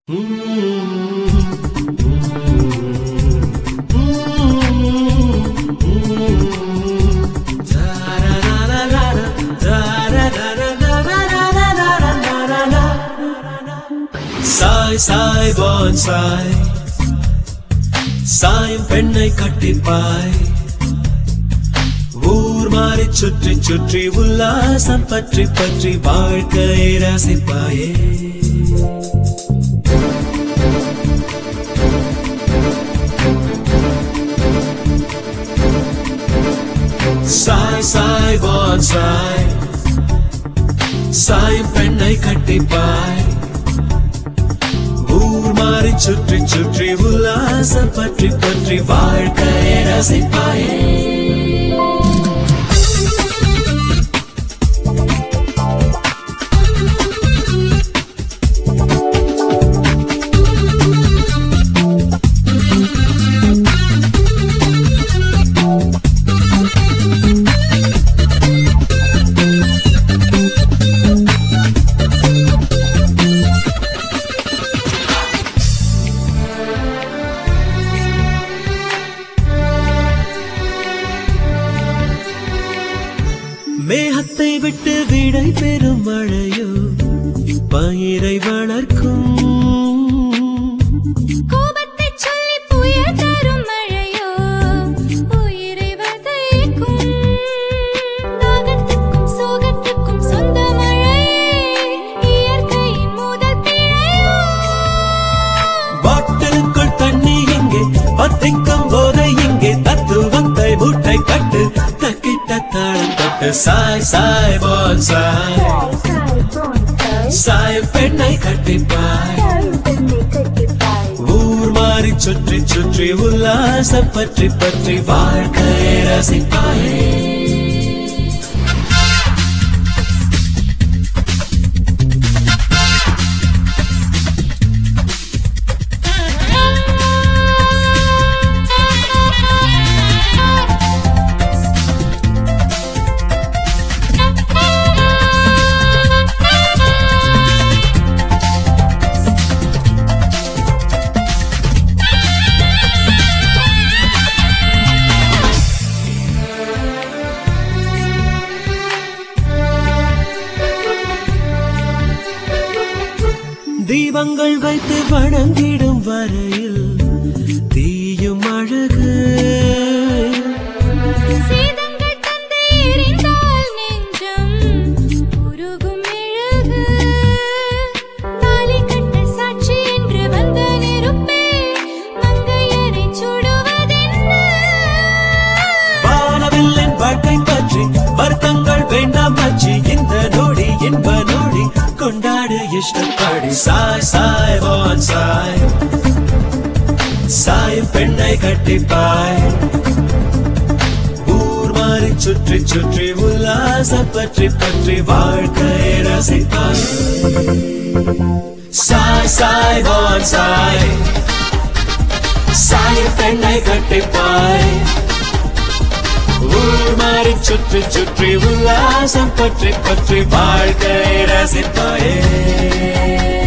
சாய் சாய் பான் சாய் சாயம் பெண்ணை கட்டிப்பாய் ஊர் மாறி சுற்றி சுற்றி உல்லாசம் பற்றி பற்றி வாழ்க்கையை ரசிப்பாயே சாய் சாய் பான் சாய் சாயம் பெண்ணை கட்டிப்பாய் ஊர் மாறி சுற்றி சுற்றி உல்லாசம் பற்றி பற்றி வாழ்க்கையை ரசிப்பாயே மேகத்தை விட்டு விடை பெறும் மழையோ பயிரை வளர்க்கும் கோபத்தைச் சொல்லி புயல் தரும் மழையோ உயிரை வதைக்கும் தாகத்துக்கும் சோகத்துக்கும் சொந்த மழை இயற்கையின் முதல் பிழையோ பாட்டிலுக்குள் தண்ணி எங்கே பத்திக்கும் போதை இங்கே தத்துவத்தை மூட்டை கட்டு தக்கிட்ட தாளம் தொட்டு சாய் சாய் போல் சாய் சாய் பெண்ணை கட்டிப்பாய் ஊர் மாறி சுற்றி சுற்றி உல்லாசம் பற்றி பற்றி வாழ்க்கையை ரசிப்பாயே தீபங்கள் வைத்து வணங்கிடும் வரையில் தீயும் அழகு சீதங்கள் தந்து எரிந்தால் நெஞ்சம் உருகும் மெழுகு தாலி கட்ட சாட்சி என்று வந்த நெருப்பே மங்கையரைச் சுடுவதென்ன வானவில்லின் வாழ்க்கை பற்றி வருத்தங்கள் வேண்டாம் மச்சி இந்த நொடி இன்ப நொடி கொண்டாடு இஷ்டப்படி சாய் சாய் வான் சாய் சாயும் பெண்ணை கட்டிப்பாய் ஊர் மாறி சுற்றி சுற்றி உல்லாசம் பற்றி பற்றி வாழ்க்கையை ரசிப்பாய் சாய் சாய் வான் சாய் சாயும் பெண்ணை கட்டிப்பாய் ஊர் மாறி சுற்றி சுற்றி உல்லாசம் பற்றி பற்றி வாழ்க்கை ரசிப்பாயே